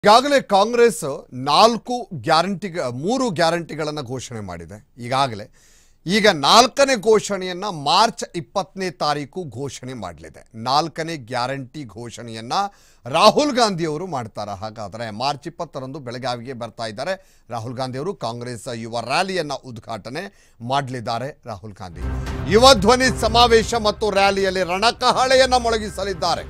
ಈಗಾಗಲೇ ಕಾಂಗ್ರೆಸ್ ನಾಲ್ಕು ಗ್ಯಾರಂಟಿ ಮೂರು ಗ್ಯಾರಂಟಿಗಳನ್ನು ಘೋಷಣೆ ಮಾಡಿದೆ ಈಗಾಗಲೇ ಈಗ ನಾಲ್ಕನೇ ಘೋಷಣೆಯನ್ನ ಮಾರ್ಚ್ ಇಪ್ಪತ್ತನೇ ತಾರೀಕು ಘೋಷಣೆ ಮಾಡಲಿದೆ ನಾಲ್ಕನೇ ಗ್ಯಾರಂಟಿ ಘೋಷಣೆಯನ್ನ ರಾಹುಲ್ ಗಾಂಧಿ ಅವರು ಮಾಡ್ತಾರೆ ಹಾಗಾದರೆ ಮಾರ್ಚ್ ಇಪ್ಪತ್ತರಂದು ಬೆಳಗಾವಿಗೆ ಬರ್ತಾ ಇದ್ದಾರೆ ರಾಹುಲ್ ಗಾಂಧಿ ಅವರು ಕಾಂಗ್ರೆಸ್ ಯುವ ರ್ಯಾಲಿಯನ್ನ ಉದ್ಘಾಟನೆ ಮಾಡಲಿದ್ದಾರೆ ರಾಹುಲ್ ಗಾಂಧಿ ಯುವ ಧ್ವನಿ ಸಮಾವೇಶ ಮತ್ತು ರ್ಯಾಲಿಯಲ್ಲಿ ರಣಕಹಳೆಯನ್ನ ಮೊಳಗಿಸಲಿದ್ದಾರೆ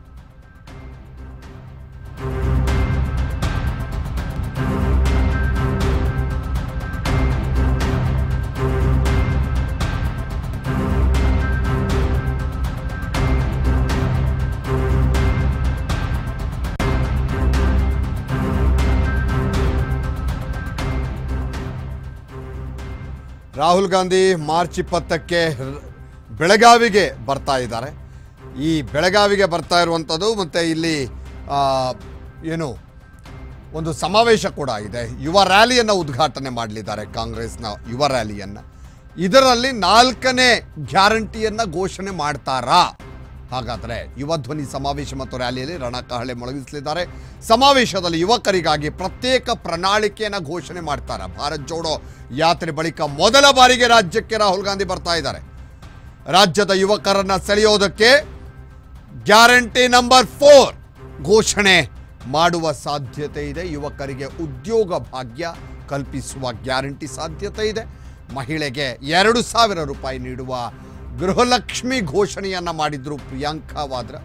ರಾಹುಲ್ ಗಾಂಧಿ ಮಾರ್ಚ್ ಇಪ್ಪತ್ತಕ್ಕೆ ರ- ಬೆಳಗಾವಿಗೆ ಬರ್ತಾ ಇದ್ದಾರೆ ಈ ಬೆಳಗಾವಿಗೆ ಬರ್ತಾ ಇರುವಂಥದ್ದು ಮತ್ತು ಇಲ್ಲಿ ಆ, ಏನು ಒಂದು ಸಮಾವೇಶ ಕೂಡ ಇದೆ ಯುವ ರ್ಯಾಲಿಯನ್ನು ಉದ್ಘಾಟನೆ ಮಾಡಲಿದ್ದಾರೆ ಕಾಂಗ್ರೆಸ್ನ ಯುವ ರ್ಯಾಲಿಯನ್ನು ಇದರಲ್ಲಿ ನಾಲ್ಕನೇ ಗ್ಯಾರಂಟಿಯನ್ನು ಘೋಷಣೆ ಮಾಡ್ತಾರಾ ಹಾಗಾದರೆ ಯುವ ಧ್ವನಿ ಸಮಾವೇಶ ಮತ್ತು ರ್ಯಾಲಿಯಲ್ಲಿ ರಣಕಹಳೆ ಮೊಳಗಿಸಲಿದ್ದಾರೆ ಸಮಾವೇಶದಲ್ಲಿ ಯುವಕರಿಗಾಗಿ ಪ್ರತ್ಯೇಕ ಪ್ರಣಾಳಿಕೆಯನ್ನು ಘೋಷಣೆ ಮಾಡ್ತಾರೆ ಭಾರತ್ ಜೋಡೋ ಯಾತ್ರೆ ಬಳಿಕ ಮೊದಲ ಬಾರಿಗೆ ರಾಜ್ಯಕ್ಕೆ ರಾಹುಲ್ ಗಾಂಧಿ ಬರ್ತಾ ಇದ್ದಾರೆ ರಾಜ್ಯದ ಯುವಕರನ್ನ ಸೆಳೆಯೋದಕ್ಕೆ ಗ್ಯಾರಂಟಿ ನಂಬರ್ ಫೋರ್ ಘೋಷಣೆ ಮಾಡುವ ಸಾಧ್ಯತೆ ಇದೆ ಯುವಕರಿಗೆ ಉದ್ಯೋಗ ಭಾಗ್ಯ ಕಲ್ಪಿಸುವ ಗ್ಯಾರಂಟಿ ಸಾಧ್ಯತೆ ಇದೆ ಮಹಿಳೆಗೆ ಎರಡು ಸಾವಿರ ರೂಪಾಯಿ ನೀಡುವ ಗೃಹಲಕ್ಷ್ಮಿ ಘೋಷಣೆಯನ್ನ ಮಾಡಿದ್ರು ಪ್ರಿಯಾಂಕಾ ವಾದ್ರಾ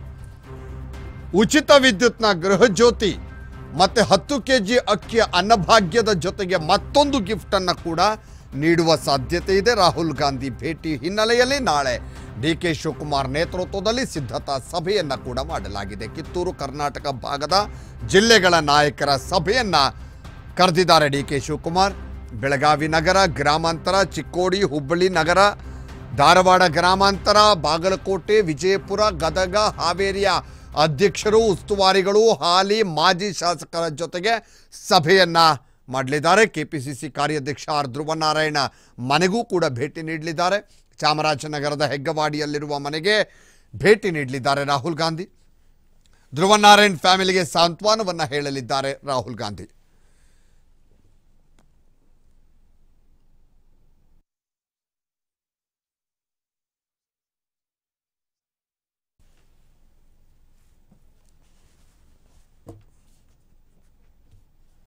ಉಚಿತ ವಿದ್ಯುತ್ನ ಗೃಹಜ್ಯೋತಿ ಮತ್ತೆ ಹತ್ತು ಕೆ ಜಿ ಅಕ್ಕಿಯ ಅನ್ನಭಾಗ್ಯದ ಜೊತೆಗೆ ಮತ್ತೊಂದು ಗಿಫ್ಟ್ ಅನ್ನ ಕೂಡ ನೀಡುವ ಸಾಧ್ಯತೆ ಇದೆ ರಾಹುಲ್ ಗಾಂಧಿ ಭೇಟಿ ಹಿನ್ನೆಲೆಯಲ್ಲಿ ನಾಳೆ ಡಿ ಕೆ ಶಿವಕುಮಾರ್ ನೇತೃತ್ವದಲ್ಲಿ ಸಿದ್ಧತಾ ಸಭೆಯನ್ನ ಕೂಡ ಮಾಡಲಾಗಿದೆ ಕಿತ್ತೂರು ಕರ್ನಾಟಕ ಭಾಗದ ಜಿಲ್ಲೆಗಳ ನಾಯಕರ ಸಭೆಯನ್ನ ಕರೆದಿದ್ದಾರೆ ಡಿ ಕೆ ಶಿವಕುಮಾರ್ ಬೆಳಗಾವಿ ನಗರ ಗ್ರಾಮಾಂತರ ಚಿಕ್ಕೋಡಿ ಹುಬ್ಬಳ್ಳಿ ನಗರ ಧಾರವಾಡ ಗ್ರಾಮಾಂತರ ಬಾಗಲಕೋಟೆ ವಿಜಯಪುರ ಗದಗ ಹಾವೇರಿಯ ಅಧ್ಯಕ್ಷರು ಉಸ್ತುವಾರಿಗಳು ಹಾಲಿ ಮಾಜಿ ಶಾಸಕರ ಜೊತೆಗೆ ಸಭೆಯನ್ನ ಮಾಡಲಿದ್ದಾರೆ ಕೆಪಿಸಿಸಿ ಕಾರ್ಯಾಧ್ಯಕ್ಷ ಆರ್ ಧ್ರುವನಾರಾಯಣ ಮನೆಗೂ ಕೂಡ ಭೇಟಿ ನೀಡಲಿದ್ದಾರೆ ಚಾಮರಾಜನಗರದ ಹೆಗ್ಗವಾಡಿಯಲ್ಲಿರುವ ಮನೆಗೆ ಭೇಟಿ ನೀಡಲಿದ್ದಾರೆ ರಾಹುಲ್ ಗಾಂಧಿ ಧ್ರುವನಾರಾಯಣ್ ಫ್ಯಾಮಿಲಿಗೆ ಸಾಂತ್ವನವನ್ನು ಹೇಳಲಿದ್ದಾರೆ ರಾಹುಲ್ ಗಾಂಧಿ